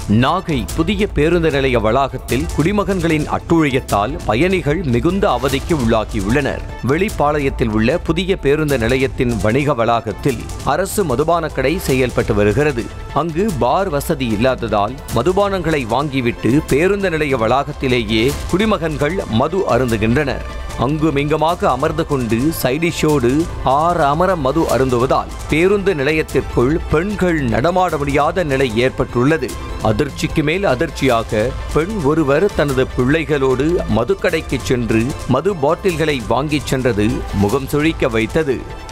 நாகை புதிய பேருந்து நிலைய வளாகத்தில் குடிமகன்களின் அட்டுழியத்தால் பயணிகள் மிகுந்த அவதிக்கு உள்ளாகியுள்ளனர் வெளிப்பாளையத்தில் உள்ள புதிய பேருந்து நிலையத்தின் வணிக வளாகத்தில் அரசு மதுபான கடை செயல்பட்டு வருகிறது அங்கு பார் வசதி இல்லாததால் மதுபானங்களை வாங்கிவிட்டு பேருந்து நிலைய வளாகத்திலேயே குடிமகன்கள் மது அருந்துகின்றனர் அங்குமிங்குமாக அமர்ந்து கொண்டு சைடிஷோடு ஆற அமர மது அருந்துவதால் பேருந்து நிலையத்திற்குள் பெண்கள் நடமாட முடியாத நிலை ஏற்பட்டுள்ளது அதிர்ச்சிக்கு மேல் அதிர்ச்சியாக பெண் ஒருவர் தனது பிள்ளைகளோடு மதுக்கடைக்கு சென்று மது பாட்டில்களை வாங்கிச் சென்றது முகம் சுழிக்க வைத்தது